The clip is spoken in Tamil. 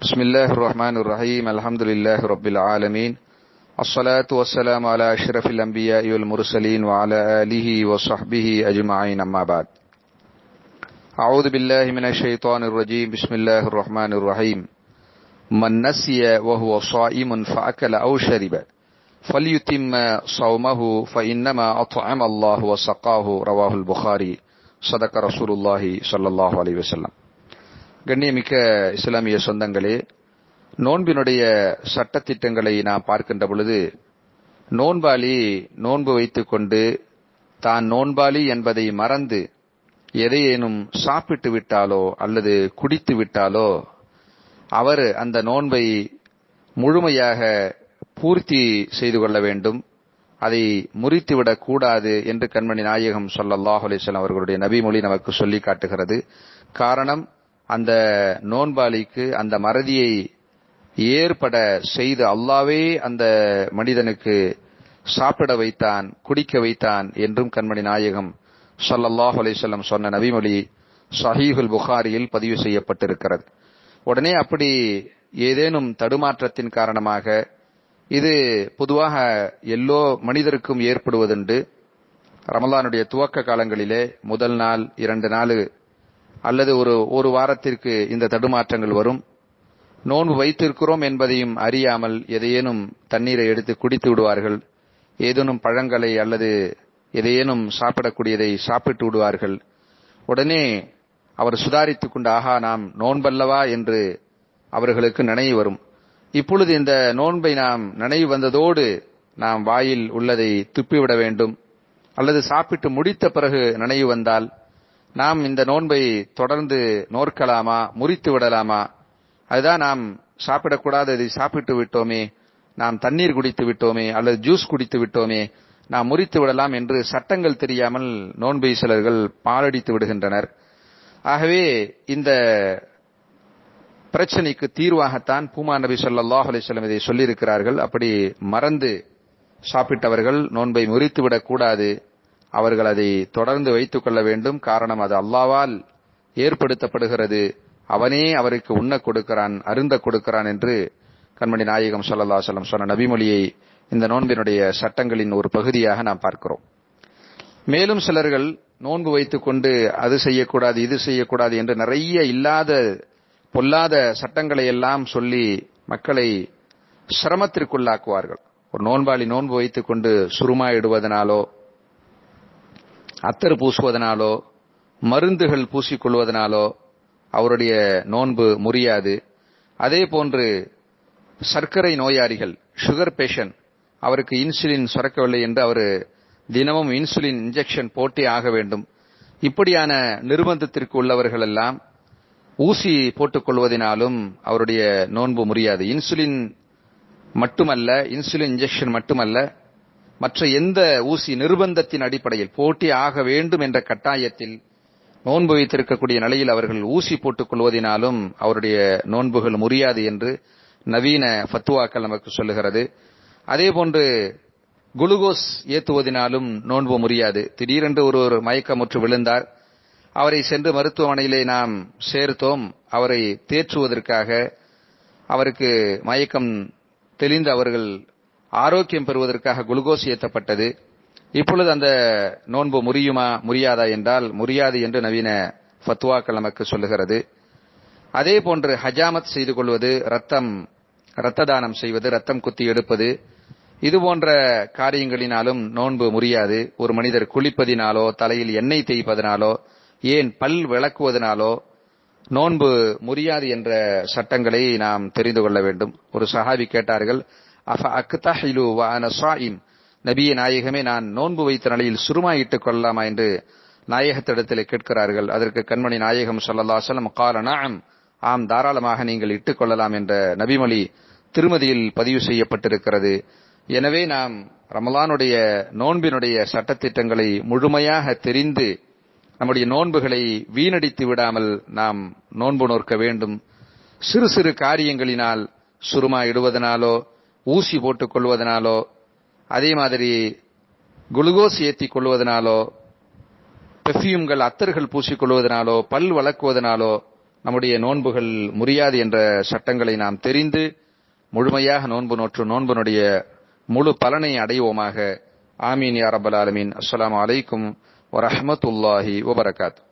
بسم الله الرحمن الرحيم الحمد لله رب العالمين الصلاة والسلام على أشرف الأنبياء والمرسلين وعلى آله وصحبه أجمعين أما بعد أعوذ بالله من الشيطان الرجيم بسم الله الرحمن الرحيم من نسي وهو صائم فأكل أو شرب فليتم صومه فإنما أطعم الله وسقاه رواه البخاري صدق رسول الله صلى الله عليه وسلم கண்ணியமிக்க இஸ்லாமிய சொந்தங்களே நோன்பினுடைய சட்டத்திட்டங்களை நாம் பார்க்கின்ற பொழுது நோன்பாளி நோன்பு வைத்துக்கொண்டு தான் நோன்பாளி என்பதை மறந்து எதையேனும் சாப்பிட்டு விட்டாலோ அல்லது குடித்து விட்டாலோ அவர் அந்த நோன்பை முழுமையாக பூர்த்தி செய்து கொள்ள வேண்டும் அதை முறித்துவிடக் கூடாது என்று கண்மணி நாயகம் சொல்லல்லாஹ் அலிஸ்லாம் அவர்களுடைய நபிமொழி நமக்கு சொல்லி காட்டுகிறது காரணம் அந்த நோன்பாளிக்கு அந்த மறதியை ஏற்பட செய்து அல்லாவே அந்த மனிதனுக்கு சாப்பிட வைத்தான் குடிக்க வைத்தான் என்றும் கண்மணி நாயகம் சொல்லல்லாஹ் அலிசல்லம் சொன்ன நபிமொழி சஹீஹுல் புகாரியில் பதிவு செய்யப்பட்டிருக்கிறது உடனே அப்படி ஏதேனும் தடுமாற்றத்தின் காரணமாக இது பொதுவாக எல்லோ மனிதருக்கும் ஏற்படுவதுண்டு ரமலானுடைய துவக்க காலங்களிலே முதல் நாள் இரண்டு நாள் அல்லது ஒரு ஒரு வாரத்திற்கு இந்த தடுமாற்றங்கள் வரும் நோன்பு வைத்திருக்கிறோம் என்பதையும் அறியாமல் எதையேனும் தண்ணீரை எடுத்து குடித்து விடுவார்கள் ஏதேனும் பழங்களை அல்லது எதையேனும் சாப்பிடக்கூடியதை சாப்பிட்டு விடுவார்கள் உடனே அவர் சுதாரித்துக் கொண்டு ஆஹா நாம் நோன்பல்லவா என்று அவர்களுக்கு நினைவு வரும் இப்பொழுது இந்த நோன்பை நாம் நினைவு வந்ததோடு நாம் வாயில் உள்ளதை துப்பிவிட வேண்டும் அல்லது சாப்பிட்டு முடித்த பிறகு நினைவு வந்தால் நாம் இந்த நோன்பை தொடர்ந்து நோற்கலாமா முறித்து விடலாமா அதுதான் நாம் சாப்பிடக்கூடாது அதை சாப்பிட்டு விட்டோமே நாம் தண்ணீர் குடித்து விட்டோமே அல்லது ஜூஸ் குடித்து விட்டோமே நாம் முறித்து விடலாம் என்று சட்டங்கள் தெரியாமல் நோன்பை சிலர்கள் பாலடித்து விடுகின்றனர் ஆகவே இந்த பிரச்சனைக்கு தீர்வாகத்தான் பூமா நபி சொல்லாஹ் அலிஸ்லம் இதை சொல்லியிருக்கிறார்கள் அப்படி மறந்து சாப்பிட்டவர்கள் நோன்பை முறித்து விடக்கூடாது அவர்கள் அதை தொடர்ந்து வைத்துக் கொள்ள வேண்டும் காரணம் அது அல்லாவால் ஏற்படுத்தப்படுகிறது அவனே அவருக்கு உண்ண கொடுக்கிறான் அருந்த கொடுக்கிறான் என்று கண்மணி நாயகம் சொல்லல்லா சொல்லம் சொன்ன நபிமொழியை இந்த நோன்பினுடைய சட்டங்களின் ஒரு பகுதியாக நாம் பார்க்கிறோம் மேலும் சிலர்கள் நோன்பு வைத்துக் கொண்டு அது செய்யக்கூடாது இது செய்யக்கூடாது என்று நிறைய இல்லாத பொல்லாத சட்டங்களை எல்லாம் சொல்லி மக்களை சிரமத்திற்குள்ளாக்குவார்கள் ஒரு நோன்பாளி நோன்பு வைத்துக் கொண்டு சுருமாயிடுவதனாலோ அத்தர் பூசுவதனாலோ மருந்துகள் பூசிக்கொள்வதனாலோ அவருடைய நோன்பு முறியாது அதே போன்று சர்க்கரை நோயாளிகள் சுகர் பேஷண்ட் அவருக்கு இன்சுலின் சுரக்கவில்லை என்று அவர் தினமும் இன்சுலின் இன்ஜெக்ஷன் போட்டே ஆக வேண்டும் இப்படியான நிர்பந்தத்திற்கு உள்ளவர்கள் எல்லாம் ஊசி போட்டுக் கொள்வதனாலும் அவருடைய நோன்பு முறியாது இன்சுலின் மட்டுமல்ல இன்சுலின் இன்ஜெக்ஷன் மட்டுமல்ல மற்ற எந்த ஊசி நிர்பந்தத்தின் அடிப்படையில் போட்டி ஆக வேண்டும் என்ற கட்டாயத்தில் நோன்பு வைத்திருக்கக்கூடிய நிலையில் அவர்கள் ஊசி போட்டுக் கொள்வதனாலும் அவருடைய நோன்புகள் முறியாது என்று நவீன ஃபத்துவாக்கள் நமக்கு சொல்லுகிறது அதே போன்று குளுகோஸ் ஏத்துவதனாலும் நோன்பு முறியாது திடீரென்று ஒரு ஒரு மயக்கமுற்று விழுந்தார் அவரை சென்று மருத்துவமனையிலே நாம் சேர்த்தோம் அவரை தேற்றுவதற்காக அவருக்கு மயக்கம் தெளிந்து அவர்கள் ஆரோக்கியம் பெறுவதற்காக குளுகோஸ் ஏற்றப்பட்டது இப்பொழுது அந்த நோன்பு முறியுமா முறியாதா என்றால் முறியாது என்று நவீன ஃபத்வாக்கள் நமக்கு சொல்லுகிறது அதே போன்று ஹஜாமத் செய்து கொள்வது ரத்தம் ரத்த தானம் செய்வது ரத்தம் குத்தி எடுப்பது இது போன்ற காரியங்களினாலும் நோன்பு முறியாது ஒரு மனிதர் குளிப்பதினாலோ தலையில் எண்ணெய் தேய்ப்பதனாலோ ஏன் பல் விளக்குவதனாலோ நோன்பு முறியாது என்ற சட்டங்களை நாம் தெரிந்து கொள்ள வேண்டும் ஒரு சஹாபி கேட்டார்கள் அஃப அக்தஹிலு வ அன சாயிம் நபிய நாயகமே நான் நோன்பு வைத்த நிலையில் சுருமாயிட்டுக் கொள்ளலாமா என்று நாயகத்திடத்தில் கேட்கிறார்கள் அதற்கு கண்மணி நாயகம் சொல்லல்லா சொல்லம் கால நாம் ஆம் தாராளமாக நீங்கள் இட்டுக் கொள்ளலாம் என்ற நபிமொழி திருமதியில் பதிவு செய்யப்பட்டிருக்கிறது எனவே நாம் ரமலானுடைய நோன்பினுடைய சட்டத்திட்டங்களை முழுமையாக தெரிந்து நம்முடைய நோன்புகளை வீணடித்து விடாமல் நாம் நோன்பு நோக்க வேண்டும் சிறு சிறு காரியங்களினால் சுருமா இடுவதனாலோ ஊசி போட்டுக் கொள்வதனாலோ அதே மாதிரி குளுகோஸ் ஏற்றிக் கொள்வதனாலோ பெர்ஃபியூம்கள் அத்தர்கள் பூசிக்கொள்வதனாலோ பல் வளர்க்குவதனாலோ நம்முடைய நோன்புகள் முறியாது என்ற சட்டங்களை நாம் தெரிந்து முழுமையாக நோன்பு நோற்று நோன்புனுடைய முழு பலனை அடைவோமாக ஆமீன் யா ரப்பல் ஆலமீன் அஸ்ஸலாமு அலைக்கும் வரஹ்மத்துல்லாஹி வபரகாத்து